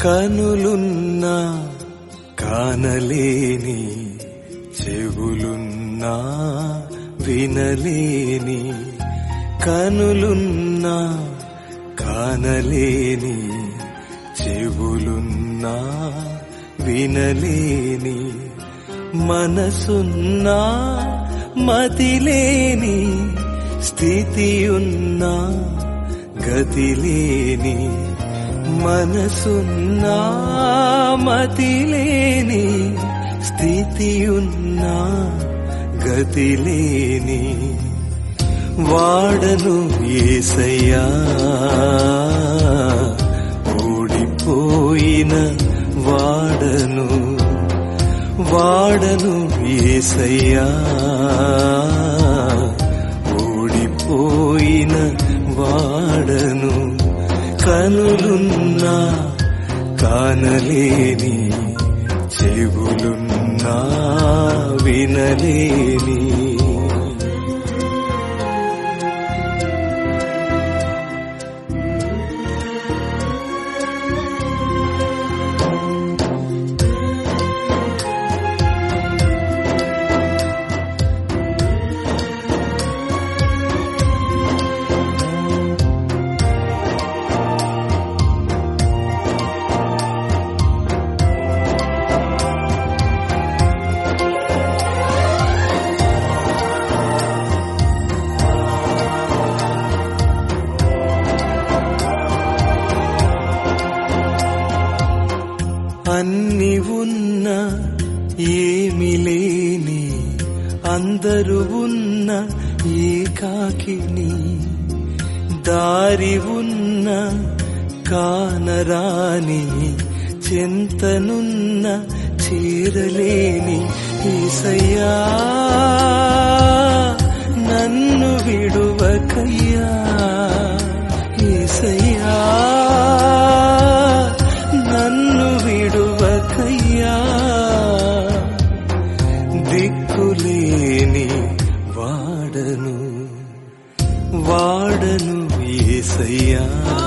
కనులున్నా కానలేని చెవులున్నా వినలేని కనులున్నా కానలేని చెవులున్నా వినలేని మనసున్నా మతిలేని స్థితి ఉన్నా గతిలేని మనసున్నా మతిలేని స్థితి ఉన్నా గతిలేని వాడను ఏసయ్యా ఓడిపోయిన వాడను వాడను ఏసయ్యా ఓడిపోయిన వాడను కనులున్నా కానలేని చెవులున్నా వినలేని అన్ని ఉన్న ఏమి లేని అందరూ ఉన్న ఏకాకిని దారి ఉన్న కానరాని చింతనున్న చేరలేని ఈసయ్యా నన్ను విడువకయ్యా ఈసయ్యా నన్ను విడువకయ్యా దిక్కులేని వాడను వాడను ఏసయ్యా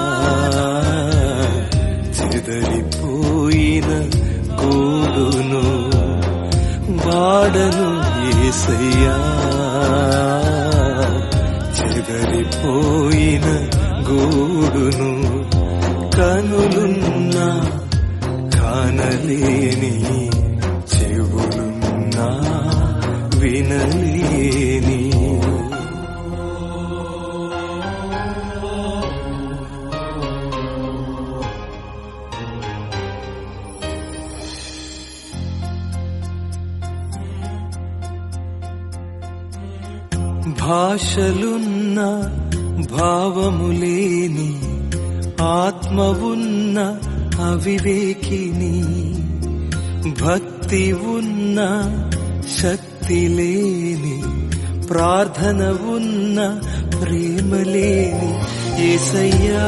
చెదరిపోయిన గోడును వాడను ఏసయ్యా చెదరిపోయిన గోడును కనులున్నా కానలేని చెవులున్నా వినలేని భాషలున్న భావములేని ఆత్మ ఉన్న అవివేకిని భక్తి ఉన్న శక్తి లేని ప్రార్థన ఉన్న ప్రేమ లేని ఏసయ్యా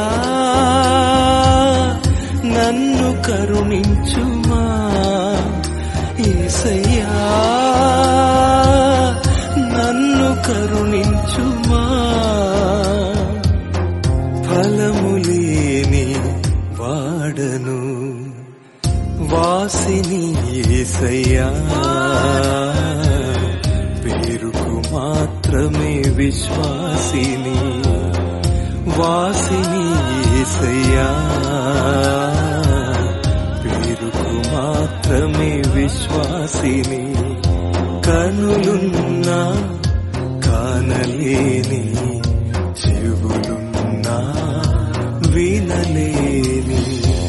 నన్ను కరుణించుమా ఏసయ్యా నన్ను కరుణించుమా ఫలములేని వాడను వాసిని ఏసయ్యా పేరుకు మాత్రమే విశ్వాసిని వాసిని ఏసయ్యా పేరుకు మాత్రమే విశ్వాసిని కనులున్నా కానలేని చెవులున్నా వినలేని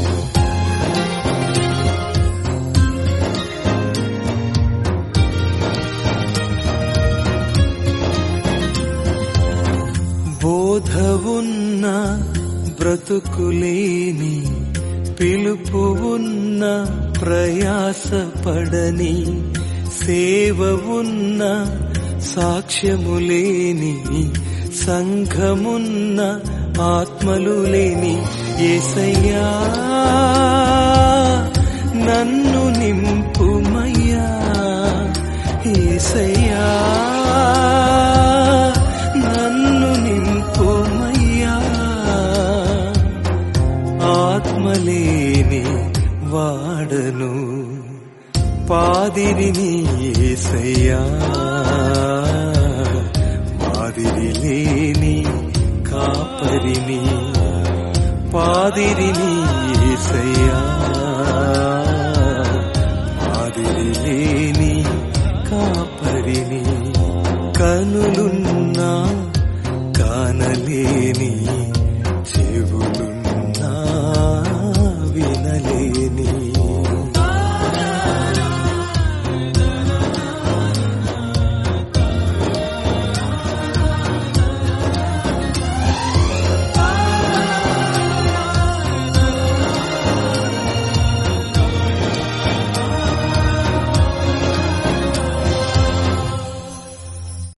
బోధ ఉన్న బ్రతుకులేని పిలుపు ఉన్న ప్రయాసపడని సేవ ఉన్న సాక్ష్యములేని సంఘమున్న ఆత్మలు లేని ఏసయ్యా నన్ను నింపుమయ్యా ఏసయ్యా నన్ను నింపుమయ్యా ఆత్మలేని మాదిరిని ఏసయ్యా మాదిరి లేని కాపరిని పాదిరిని ఏసయ్యా మాదిరి లేని కాపరిని కనులున్న